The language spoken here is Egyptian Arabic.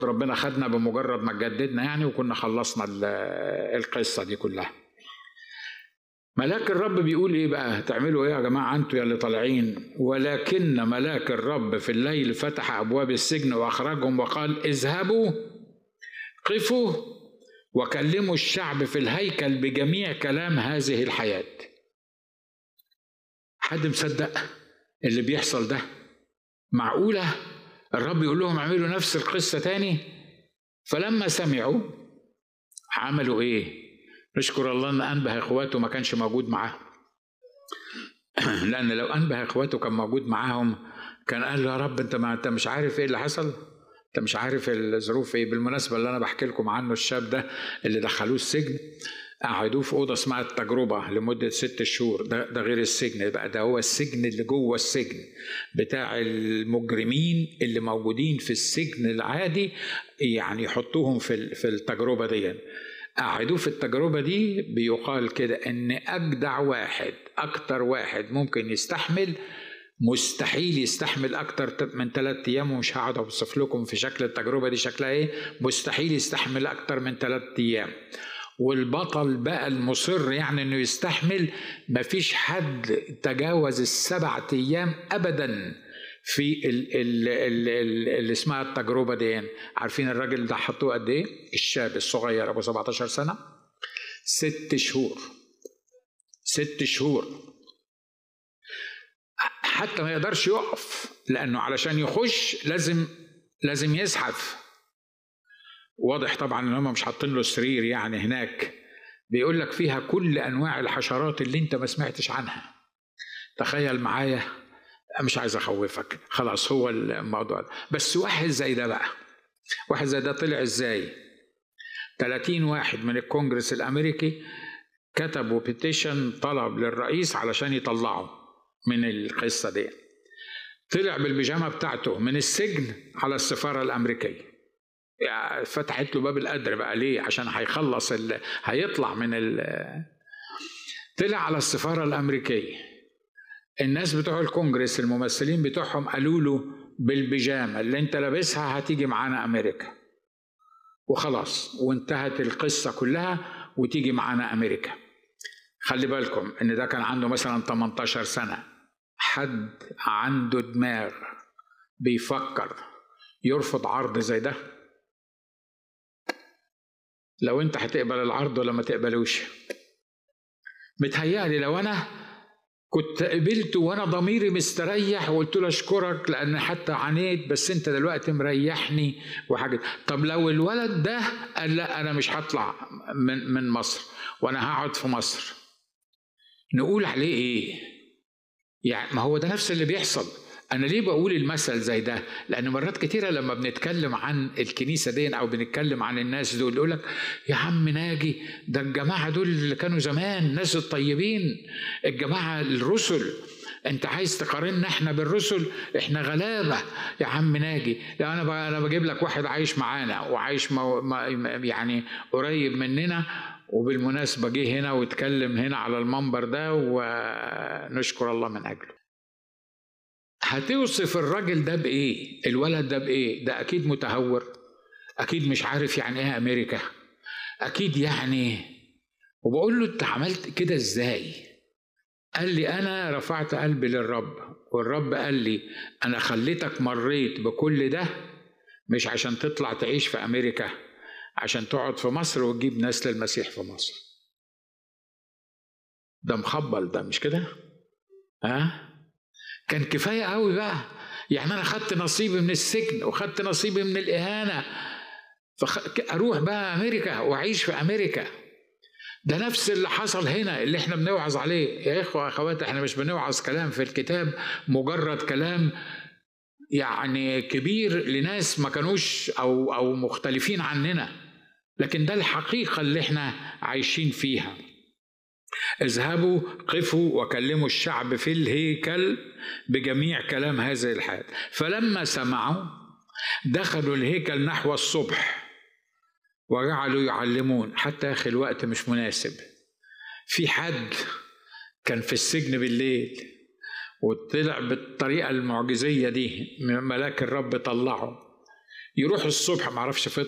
ربنا خدنا بمجرد ما جددنا يعني وكنا خلصنا القصة دي كلها ملاك الرب بيقول ايه بقى تعملوا ايه يا جماعه انتوا يا اللي طالعين ولكن ملاك الرب في الليل فتح ابواب السجن واخرجهم وقال اذهبوا قفوا وكلموا الشعب في الهيكل بجميع كلام هذه الحياه حد مصدق اللي بيحصل ده معقوله الرب يقول لهم اعملوا نفس القصه تاني فلما سمعوا عملوا ايه نشكر الله ان انبه اخواته ما كانش موجود معاهم لان لو انبه اخواته كان موجود معاهم كان قال له يا رب انت ما انت مش عارف ايه اللي حصل انت مش عارف الظروف ايه بالمناسبه اللي انا بحكي لكم عنه الشاب ده اللي دخلوه السجن قعدوه في اوضه اسمها التجربه لمده ست شهور ده, ده غير السجن بقى ده هو السجن اللي جوه السجن بتاع المجرمين اللي موجودين في السجن العادي يعني يحطوهم في في التجربه دي قعدوه في التجربة دي بيقال كده إن أجدع واحد أكتر واحد ممكن يستحمل مستحيل يستحمل أكتر من ثلاثة أيام ومش هقعد أوصف لكم في شكل التجربة دي شكلها إيه مستحيل يستحمل أكتر من ثلاثة أيام والبطل بقى المصر يعني انه يستحمل مفيش حد تجاوز السبع ايام ابدا في ال ال ال ال اللي اسمها التجربه دي عارفين الراجل ده حطوه قد ايه الشاب الصغير ابو 17 سنه ست شهور ست شهور حتى ما يقدرش يقف لانه علشان يخش لازم لازم يزحف واضح طبعا ان هم مش حاطين له سرير يعني هناك بيقول لك فيها كل انواع الحشرات اللي انت ما سمعتش عنها تخيل معايا مش عايز اخوفك خلاص هو الموضوع ده بس واحد زي ده بقى واحد زي ده طلع ازاي 30 واحد من الكونجرس الامريكي كتبوا بيتيشن طلب للرئيس علشان يطلعه من القصه دي طلع بالبيجامه بتاعته من السجن على السفاره الامريكيه يعني فتحت له باب القدر بقى ليه عشان هيخلص ال... هيطلع من ال... طلع على السفاره الامريكيه الناس بتوع الكونجرس الممثلين بتوعهم قالوا له بالبيجامه اللي انت لابسها هتيجي معانا امريكا وخلاص وانتهت القصه كلها وتيجي معانا امريكا خلي بالكم ان ده كان عنده مثلا 18 سنه حد عنده دماغ بيفكر يرفض عرض زي ده لو انت هتقبل العرض ولا ما تقبلوش متهيألي لو انا كنت قبلته وانا ضميري مستريح وقلت له اشكرك لان حتى عانيت بس انت دلوقتي مريحني وحاجه طب لو الولد ده قال لا انا مش هطلع من من مصر وانا هقعد في مصر نقول عليه ايه يعني ما هو ده نفس اللي بيحصل انا ليه بقول المثل زي ده لان مرات كتيره لما بنتكلم عن الكنيسه دي او بنتكلم عن الناس دول يقول لك يا عم ناجي ده الجماعه دول اللي كانوا زمان الناس الطيبين الجماعه الرسل انت عايز تقارننا احنا بالرسل احنا غلابه يا عم ناجي لا انا انا بجيب لك واحد عايش معانا وعايش مو يعني قريب مننا وبالمناسبه جه هنا واتكلم هنا على المنبر ده ونشكر الله من اجله هتوصف الراجل ده بايه الولد ده بايه ده اكيد متهور اكيد مش عارف يعني ايه امريكا اكيد يعني وبقول له انت عملت كده ازاي قال لي انا رفعت قلبي للرب والرب قال لي انا خليتك مريت بكل ده مش عشان تطلع تعيش في امريكا عشان تقعد في مصر وتجيب ناس للمسيح في مصر ده مخبل ده مش كده ها كان كفايه قوي بقى يعني انا خدت نصيبي من السجن وخدت نصيبي من الاهانه فاروح بقى امريكا واعيش في امريكا ده نفس اللي حصل هنا اللي احنا بنوعظ عليه يا اخوه اخوات احنا مش بنوعظ كلام في الكتاب مجرد كلام يعني كبير لناس ما كانوش او او مختلفين عننا لكن ده الحقيقه اللي احنا عايشين فيها اذهبوا قفوا وكلموا الشعب في الهيكل بجميع كلام هذه الحياة فلما سمعوا دخلوا الهيكل نحو الصبح وجعلوا يعلمون حتى يا أخي الوقت مش مناسب في حد كان في السجن بالليل وطلع بالطريقة المعجزية دي ملاك الرب طلعه يروح الصبح ما اعرفش فطر